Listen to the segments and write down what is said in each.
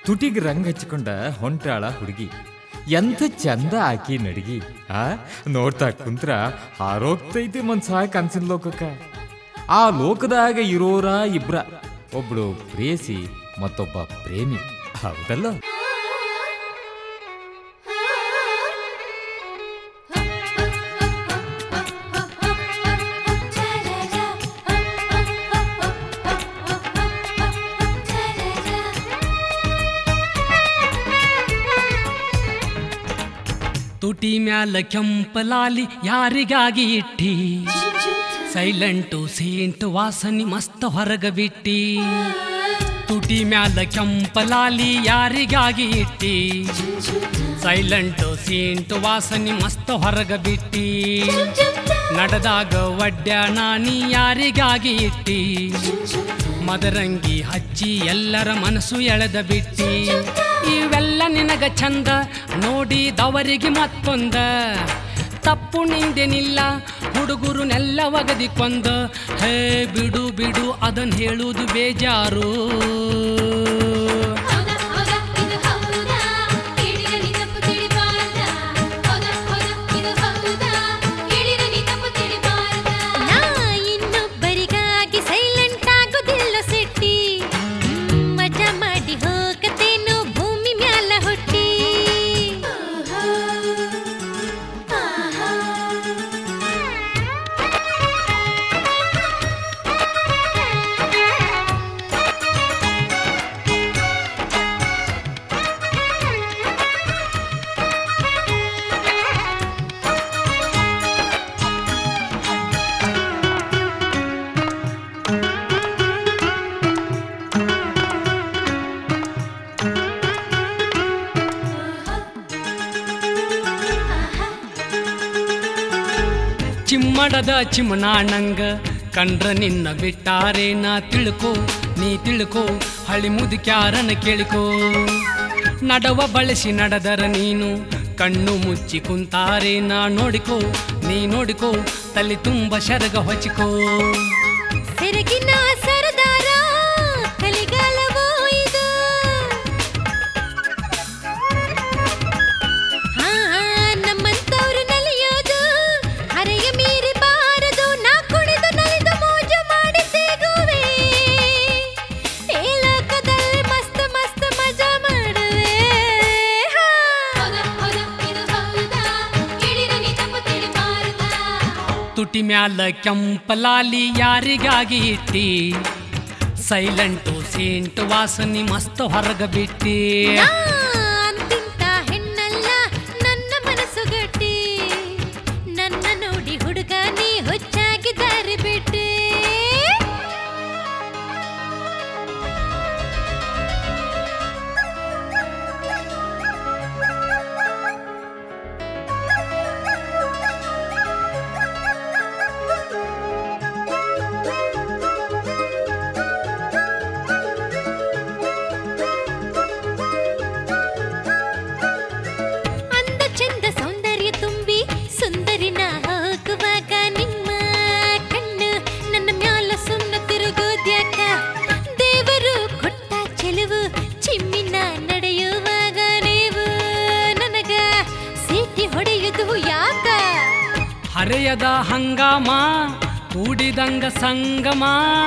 ತುಟಿಗೆ ರಂಗ್ ಹಚ್ಕೊಂಡ ಹೊಂಟಾಳ ಹುಡುಗಿ ಎಂಥ ಚಂದ ಆಕಿ ನಡಿಗಿ ಆ ನೋಡ್ತಾ ಕುಂತ್ರ ಹಾರೋಗ್ತೈತಿ ಮನ್ಸ ಕನ್ಸಿನ ಲೋಕಕ್ಕ ಆ ಲೋಕದಾಗ ಇರೋರ ಇಬ್ರ ಒಬ್ಳು ಪ್ರೇಯಸಿ ಮತ್ತೊಬ್ಬ ಪ್ರೇಮಿ ಹೌದಲ್ಲ ತುಟಿ ಮ್ಯಾಲ ಕೆಂಪ ಲಾಲಿ ಯಾರಿಗಾಗಿ ಇಟ್ಟಿ ಸೈಲೆಂಟು ಸೇಂಟ್ ವಾಸನಿ ಮಸ್ತ್ ಹೊರಗ ಬಿಟ್ಟಿ ತುಟಿ ಮ್ಯಾಲ ಕೆಂಪ ಲಾಲಿ ಯಾರಿಗಾಗಿ ಇಟ್ಟಿ ಸೈಲೆಂಟು ಸೇಂಟ್ ವಾಸನಿ ಮಸ್ತ್ ಹೊರಗ ಬಿಟ್ಟಿ ನಡೆದಾಗ ಒಡ್ಡ ನಾನಿ ಯಾರಿಗಾಗಿ ಇಟ್ಟಿ ಮದರಂಗಿ ಹಚ್ಚಿ ಎಲ್ಲರ ಮನಸ್ಸು ಎಳೆದ ಬಿಟ್ಟಿ ಇವೆಲ್ಲ ನಿನಗ ಚಂದ ನೋಡಿದವರಿಗೆ ಮತ್ತೊಂದ ತಪ್ಪು ನಿಂದೇನಿಲ್ಲ ಹುಡುಗರು ನೆಲ್ಲ ಒಗದಿ ಕೊಂದ ಹೇ ಬಿಡು ಬಿಡು ಅದನ್ ಹೇಳುವುದು ಬೇಜಾರು ಹೌದಾ ಹೌದಾ ಇದು ಹೌದಾ ಕೇಳಿರ ನೀ ತಪ್ಪು ತಿಳಿಬಾರ್ದ ಹೌದಾ ಹೌದಾ ಇದು ಹೌದಾ ಕೇಳಿರ ನೀ ತಪ್ಪು ತಿಳಿಬಾರ್ದ ನಾ ಇನ್ನೊಬ್ಬರಿಗಾಗಿ ಸೈಲೆಂಟ್ ಆಗೋದಿಲ್ಲ ಸಿಟ್ಟಿ ಮಜಾ ಮಾಡಿ ಹೋಗತೇನು ಭೂಮಿ ಮ್ಯಾಲ ಹುಟ್ಟಿ ಚಿಮ್ಮಡದ ಚಿಮ್ಮನಾಣಂಗ ಕಂಡ್ರ ನಿನ್ನ ಬಿಟ್ಟಾರೆ ನಾ ತಿಳ್ಕೋ ನೀ ತಿಳ್ಕೋ ಹಳಿ ಮುದುಕ್ಯಾರನ ಕೇಳಿಕೋ ನಡವ ಬಳಸಿ ನಡೆದರ ನೀನು ಕಣ್ಣು ಮುಚ್ಚಿ ಕುಂತಾರೆ ನಾ ನೋಡಿಕೋ ನೀ ನೋಡಿಕೋ ತಲೆ ತುಂಬ ಶರಗ ಹೊಚ್ಕೋ ಸೆರಗಿನ ಸರದಾರ ಕಲಿಗಾಲವೋ ಇದು ಹಾ ನಮ್ಮಂತವ್ರು ನಲಿಯೋದು ಹರೆಯ ಮೀರಿ ಬಾರದು ನಾ ಕುಣಿದು ನಲಿದು ಮೋಜು ಮಾಡಿ ಸಿಗುವೆ ಈ ಲೋಕದಲ್ಲಿ ಮಸ್ತ್ ಮಸ್ತ್ ಮಜಾ ಮಾಡುವೆ ತುಟಿ ಮ್ಯಾಲ ಕೆಂಪಲಾಲಿ ಯಾರಿಗಾಗಿ ಇಟ್ಟಿ ಸೈಲೆಂಟು ಸೇಂಟ್ ವಾಸನಿ ಮಸ್ತ್ ಹೊರಗ ಬಿಟ್ಟಿ ಅಂತಿಂತ ಹೆಣ್ಣಲ್ಲ ನನ್ನ ಮನಸ್ಸು ಗಟ್ಟಿ ನನ್ನ ನೋಡಿ ಹುಡುಗ ನೀ ಹುಚ್ಚಾಗಿ ದಾರಿ ಬಿಟ್ಟೆ ಅಂದ ಚಂದ ಸೌಂದರ್ಯ ತುಂಬಿ ಸುಂದರಿನ ಹೋಗುವಾಗ ನಿಮ್ಮ ಕಣ್ಣು ನನ್ನ ಮ್ಯಾಲ ಸುಮ್ಮನ ತಿರುಗೋದ್ಯಾಕ ದೇವರು ಕೊಟ್ಟ ಚೆಲುವು ಚಿಮ್ಮಿನ ನಡೆಯುವಾಗ ನೀವು ನನಗ ಸೀಟಿ ಹೊಡೆಯುವುದು ಯಾಕ ಹರೆಯದ ಹಂಗಾಮ ಕೂಡಿದಂಗ ಸಂಗಮ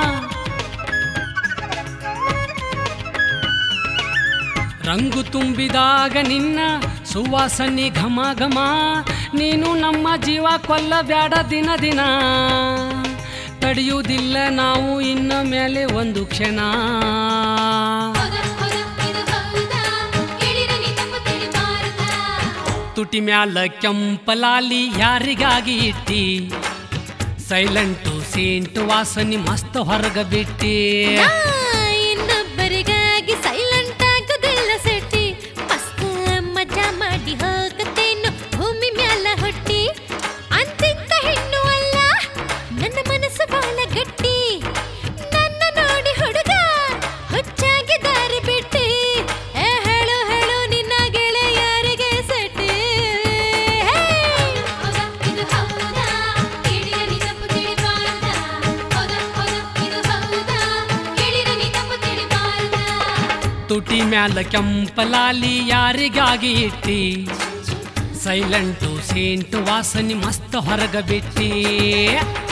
ರಂಗು ತುಂಬಿದಾಗ ನಿನ್ನ ಸುವಾಸನೆ ಘಮ ಘಮ ನೀನು ನಮ್ಮ ಜೀವ ಕೊಲ್ಲಬ್ಯಾಡ ದಿನ ದಿನ ತಡೆಯುವುದಿಲ್ಲ ನಾವು ಇನ್ನ ಮೇಲೆ ಒಂದು ಕ್ಷಣ ತುಟಿ ಮ್ಯಾಲ ಕೆಂಪಲಾಲಿ ಯಾರಿಗಾಗಿ ಇಟ್ಟಿ ಸೈಲೆಂಟು ಸೇಂಟು ವಾಸನಿ ಮಸ್ತ್ ಹೊರಗ ಬಿಟ್ಟಿ ನಾ ಇನ್ನೊಬ್ಬರಿಗಾಗಿ ಸೈಲೆಂಟ್ ಆಗೋದಿಲ್ಲ ಸೆಟ್ಟಿ ಮಸ್ತ್ ಮಜಾ ಮಾಡಿ ಹೋಗತ್ತೇನು ಭೂಮಿ ಮ್ಯಾಲ ಹೊಟ್ಟಿ ಅಂತಿಂತ ಹೆಣ್ಣು ಅಲ್ಲ ನನ್ನ ಮನಸ್ಸು ಬಹಳ ಗಟ್ಟಿ ನನ್ನ ನೋಡಿ ಹುಡುಗ ಹುಚ್ಚಾಗಿ ದಾರಿ ಬಿಟ್ಟಿ ಏ ಹೇಳು ಹೇಳು ನಿನ್ನ ಗೆಳೆಯರಿಗೆ ಸೆಟ್ಟಿ ಇದು ಹೌದಾ ಕೇಳಿರ ನೀ ತಪ್ಪು ತಿಳಿಬಾರ್ದ ಹೌದಾ ಹೌದಾ ಇದು ಹೌದಾ ಕೇಳಿರ ನೀ ತಪ್ಪು ತುಟಿ ಮ್ಯಾಲ ಕೆಂಪಲಾಲಿ ಯಾರಿಗಾಗಿ ಇಟ್ಟಿ ಸೈಲೆಂಟು ಸೇಂಟು ವಾಸನಿ ಮಸ್ತ್ ಹೊರಗ ಬಿಟ್ಟಿ